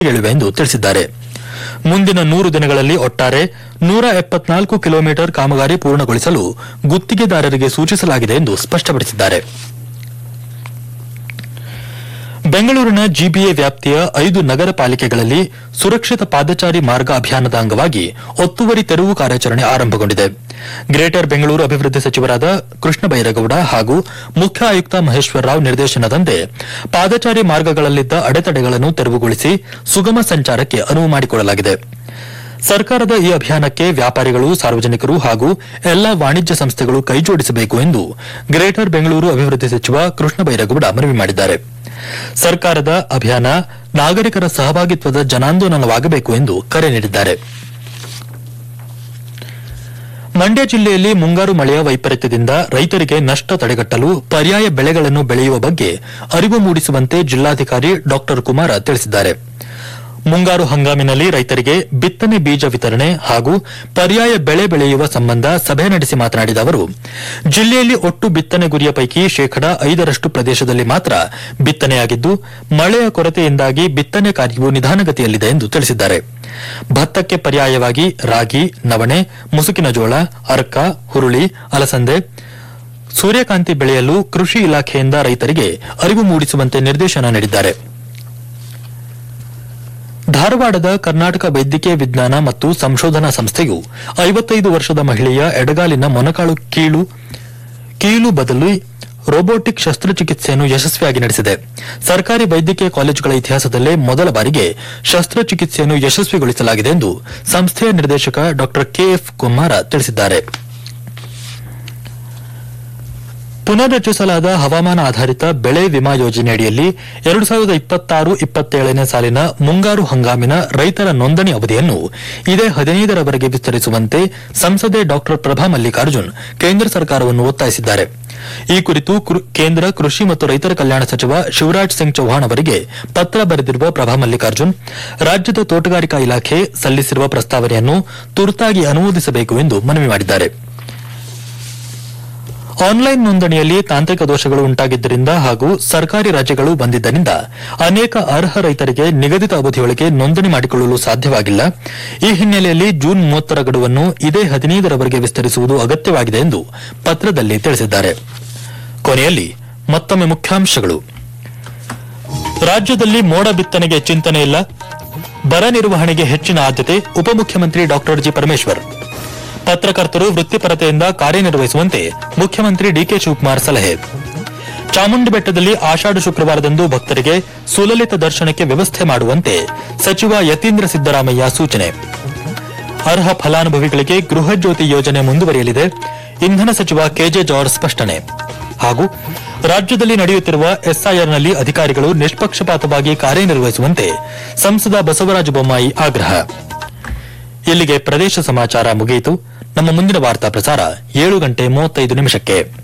ಗಳಿವೆ ಎಂದು ತಿಳಿಸಿದ್ದಾರೆ ಮುಂದಿನ ನೂರು ದಿನಗಳಲ್ಲಿ ಒಟ್ಟಾರೆ ನೂರ ಎಪ್ಪತ್ನಾಲ್ಕು ಕಿಲೋಮೀಟರ್ ಕಾಮಗಾರಿ ಪೂರ್ಣಗೊಳಿಸಲು ಗುತ್ತಿಗೆದಾರರಿಗೆ ಸೂಚಿಸಲಾಗಿದೆ ಎಂದು ಸ್ಪಷ್ಟಪಡಿಸಿದ್ದಾರೆ ಬೆಂಗಳೂರಿನ ಜಿಬಿಎ ವ್ಯಾಪ್ತಿಯ ಐದು ನಗರ ಪಾಲಿಕೆಗಳಲ್ಲಿ ಸುರಕ್ಷಿತ ಪಾದಚಾರಿ ಮಾರ್ಗ ಅಭಿಯಾನದ ಅಂಗವಾಗಿ ಒತ್ತುವರಿ ತೆರವು ಕಾರ್ಯಾಚರಣೆ ಆರಂಭಗೊಂಡಿದೆ ಗ್ರೇಟರ್ ಬೆಂಗಳೂರು ಅಭಿವೃದ್ಧಿ ಸಚಿವರಾದ ಕೃಷ್ಣ ಬೈರೇಗೌಡ ಹಾಗೂ ಮುಖ್ಯ ಆಯುಕ್ತ ಮಹೇಶ್ವರ ರಾವ್ ನಿರ್ದೇಶನದಂತೆ ಪಾದಚಾರಿ ಮಾರ್ಗಗಳಲ್ಲಿದ್ದ ಅಡೆತಡೆಗಳನ್ನು ತೆರವುಗೊಳಿಸಿ ಸುಗಮ ಸಂಚಾರಕ್ಕೆ ಅನುವು ಮಾಡಿಕೊಡಲಾಗಿದೆ ಸರ್ಕಾರದ ಈ ಅಭಿಯಾನಕ್ಕೆ ವ್ಯಾಪಾರಿಗಳು ಸಾರ್ವಜನಿಕರು ಹಾಗೂ ಎಲ್ಲಾ ವಾಣಿಜ್ಯ ಸಂಸ್ಥೆಗಳು ಕೈಜೋಡಿಸಬೇಕು ಎಂದು ಗ್ರೇಟರ್ ಬೆಂಗಳೂರು ಅಭಿವೃದ್ಧಿ ಸಚಿವ ಕೃಷ್ಣ ಬೈರೇಗೌಡ ಮನವಿ ಮಾಡಿದ್ದಾರೆ ಸರ್ಕಾರದ ಅಭಿಯಾನ ನಾಗರಿಕರ ಸಹಭಾಗಿತ್ವದ ಜನಾಂದೋಲನವಾಗಬೇಕು ಎಂದು ಕರೆ ನೀಡಿದ್ದಾರೆ ಮಂಡ್ಯ ಜಿಲ್ಲೆಯಲ್ಲಿ ಮುಂಗಾರು ಮಳೆಯ ವೈಪರೀತ್ಯದಿಂದ ರೈತರಿಗೆ ನಷ್ಟ ತಡೆಗಟ್ಟಲು ಪರ್ಯಾಯ ಬೆಳೆಗಳನ್ನು ಬೆಳೆಯುವ ಬಗ್ಗೆ ಅರಿವು ಮೂಡಿಸುವಂತೆ ಜಿಲ್ಲಾಧಿಕಾರಿ ಡಾ ಕುಮಾರ ತಿಳಿಸಿದ್ದಾರೆ ಮುಂಗಾರು ಹಂಗಾಮಿನಲ್ಲಿ ರೈತರಿಗೆ ಬಿತ್ತನೆ ಬೀಜ ವಿತರಣೆ ಹಾಗೂ ಪರ್ಯಾಯ ಬೆಳೆ ಬೆಳೆಯುವ ಸಂಬಂಧ ಸಭೆ ನಡೆಸಿ ಮಾತನಾಡಿದ ಅವರು ಜಿಲ್ಲೆಯಲ್ಲಿ ಒಟ್ಟು ಬಿತ್ತನೆ ಗುರಿಯ ಪೈಕಿ ಶೇಕಡ ಐದರಷ್ಟು ಪ್ರದೇಶದಲ್ಲಿ ಮಾತ್ರ ಬಿತ್ತನೆಯಾಗಿದ್ದು ಮಳೆಯ ಕೊರತೆಯಿಂದಾಗಿ ಬಿತ್ತನೆ ಕಾರ್ಯವು ನಿಧಾನಗತಿಯಲ್ಲಿದೆ ಎಂದು ತಿಳಿಸಿದ್ದಾರೆ ಭತ್ತಕ್ಕೆ ಪರ್ಯಾಯವಾಗಿ ರಾಗಿ ನವಣೆ ಮುಸುಕಿನ ಜೋಳ ಅರ್ಕ ಹುರುಳಿ ಅಲಸಂದೆ ಸೂರ್ಯಕಾಂತಿ ಬೆಳೆಯಲು ಕೃಷಿ ಇಲಾಖೆಯಿಂದ ರೈತರಿಗೆ ಅರಿವು ಮೂಡಿಸುವಂತೆ ನಿರ್ದೇಶನ ನೀಡಿದ್ದಾರೆ ಧಾರವಾಡದ ಕರ್ನಾಟಕ ವೈದ್ಯಕೀಯ ವಿಜ್ಞಾನ ಮತ್ತು ಸಂಶೋಧನಾ ಸಂಸ್ಥೆಯು ಐವತ್ತೈದು ವರ್ಷದ ಮಹಿಳೆಯ ಎಡಗಾಲಿನ ಮೊನಕಾಳು ಕೀಳು ಕೀಲು ಬದಲು ರೋಬೋಟಿಕ್ ಶಸ್ತ್ರಚಿಕಿತ್ಸೆಯನ್ನು ಯಶಸ್ವಿಯಾಗಿ ನಡೆಸಿದೆ ಸರ್ಕಾರಿ ವೈದ್ಯಕೀಯ ಕಾಲೇಜುಗಳ ಇತಿಹಾಸದಲ್ಲೇ ಮೊದಲ ಬಾರಿಗೆ ಶಸ್ತ್ರಚಿಕಿತ್ಸೆಯನ್ನು ಯಶಸ್ವಿಗೊಳಿಸಲಾಗಿದೆ ಎಂದು ಸಂಸ್ಥೆಯ ನಿರ್ದೇಶಕ ಡಾ ಕೆಎಫ್ ಕುಮಾರ ತಿಳಿಸಿದ್ದಾರೆ ಪುನರ್ರಚಿಸಲಾದ ಹವಾಮಾನ ಆಧಾರಿತ ಬೆಳೆ ವಿಮಾ ಯೋಜನೆಯಡಿಯಲ್ಲಿ ಎರಡು ಸಾವಿರದ ಇಪ್ಪತ್ತಾರು ಇಪ್ಪತ್ತೇಳನೇ ಸಾಲಿನ ಮುಂಗಾರು ಹಂಗಾಮಿನ ರೈತರ ನೋಂದಣಿ ಅವಧಿಯನ್ನು ಇದೇ ಹದಿನೈದರವರೆಗೆ ವಿಸ್ತರಿಸುವಂತೆ ಸಂಸದೆ ಡಾ ಪ್ರಭಾ ಮಲ್ಲಿಕಾರ್ಜುನ್ ಕೇಂದ್ರ ಸರ್ಕಾರವನ್ನು ಒತ್ತಾಯಿಸಿದ್ದಾರೆ ಈ ಕುರಿತು ಕೃ- ಕೇಂದ್ರ ಕೃಷಿ ಮತ್ತು ರೈತರ ಕಲ್ಯಾಣ ಸಚಿವ ಶಿವರಾಜ್ ಸಿಂಗ್ ಚೌಹಾಣ್ ಅವರಿಗೆ ಪತ್ರ ಬರೆದಿರುವ ಪ್ರಭಾ ಮಲ್ಲಿಕಾರ್ಜುನ್ ರಾಜ್ಯದ ತೋಟಗಾರಿಕಾ ಇಲಾಖೆ ಸಲ್ಲಿಸಿರುವ ಪ್ರಸ್ತಾವನೆಯನ್ನು ತುರ್ತಾಗಿ ಅನುಮೋದಿಸಬೇಕು ಎಂದು ಮನವಿ ಮಾಡಿದ್ದಾರೆ ಆನ್ಲೈನ್ ನೋಂದಣಿಯಲ್ಲಿ ತಾಂತ್ರಿಕ ದೋಷಗಳು ಉಂಟಾಗಿದ್ದರಿಂದ ಹಾಗೂ ಸರ್ಕಾರಿ ರಜೆಗಳು ಬಂದಿದ್ದರಿಂದ ಅನೇಕ ಅರ್ಹ ರೈತರಿಗೆ ನಿಗದಿತ ಅವಧಿಯೊಳಗೆ ನೋಂದಣಿ ಮಾಡಿಕೊಳ್ಳಲು ಸಾಧ್ಯವಾಗಿಲ್ಲ ಈ ಹಿನ್ನೆಲೆಯಲ್ಲಿ ಜೂನ್ ಮೂವತ್ತರ ಗಡುವನ್ನು ಇದೇ ಹದಿನೈದರವರೆಗೆ ವಿಸ್ತರಿಸುವುದು ಅಗತ್ಯವಾಗಿದೆ ಎಂದು ಪತ್ರದಲ್ಲಿ ತಿಳಿಸಿದ್ದಾರೆ ಕೊನೆಯಲ್ಲಿ ಮತ್ತೊಮ್ಮೆ ಮುಖ್ಯಾಂಶಗಳು ರಾಜ್ಯದಲ್ಲಿ ಮೋಡ ಬಿತ್ತನೆಗೆ ಚಿಂತನೆ ಇಲ್ಲ ಬರ ನಿರ್ವಹಣೆಗೆ ಹೆಚ್ಚಿನ ಆದ್ಯತೆ ಉಪಮುಖ್ಯಮಂತ್ರಿ ಡಾ ಜಿ ಪರಮೇಶ್ವರ್ ಪತ್ರಕರ್ತರು ವೃತ್ತಿಪರತೆಯಿಂದ ಕಾರ್ಯನಿರ್ವಹಿಸುವಂತೆ ಮುಖ್ಯಮಂತ್ರಿ ಡಿಕೆ ಶಿವಕುಮಾರ್ ಸಲಹೆ ಚಾಮುಂಡಿ ಬೆಟ್ಟದಲ್ಲಿ ಆಷಾಢ ಶುಕ್ರವಾರದಂದು ಭಕ್ತರಿಗೆ ಸುಲಲಿತ ದರ್ಶನಕ್ಕೆ ವ್ಯವಸ್ಥೆ ಮಾಡುವಂತೆ ಸಚಿವ ಯತೀಂದ್ರ ಸಿದ್ದರಾಮಯ್ಯ ಸೂಚನೆ ಅರ್ಹ ಫಲಾನುಭವಿಗಳಿಗೆ ಗೃಹ ಜ್ಯೋತಿ ಯೋಜನೆ ಮುಂದುವರಿಯಲಿದೆ ಇಂಧನ ಸಚಿವ ಕೆಜೆ ಜಾರ್ಜ್ ಸ್ಪಷ್ಟನೆ ಹಾಗೂ ರಾಜ್ಯದಲ್ಲಿ ನಡೆಯುತ್ತಿರುವ ಎಸ್ಐಆರ್ನಲ್ಲಿ ಅಧಿಕಾರಿಗಳು ನಿಷ್ಪಕ್ಷಪಾತವಾಗಿ ಕಾರ್ಯನಿರ್ವಹಿಸುವಂತೆ ಸಂಸದ ಬಸವರಾಜ ಬೊಮ್ಮಾಯಿ ಆಗ್ರಹ ಇಲ್ಲಿಗೆ ಪ್ರದೇಶ ಸಮಾಚಾರ ಮುಗಿಯಿತು ನಮ್ಮ ಮುಂದಿನ ವಾರ್ತಾ ಪ್ರಸಾರ ಏಳು ಗಂಟೆ ಮೂವತ್ತೈದು ನಿಮಿಷಕ್ಕೆ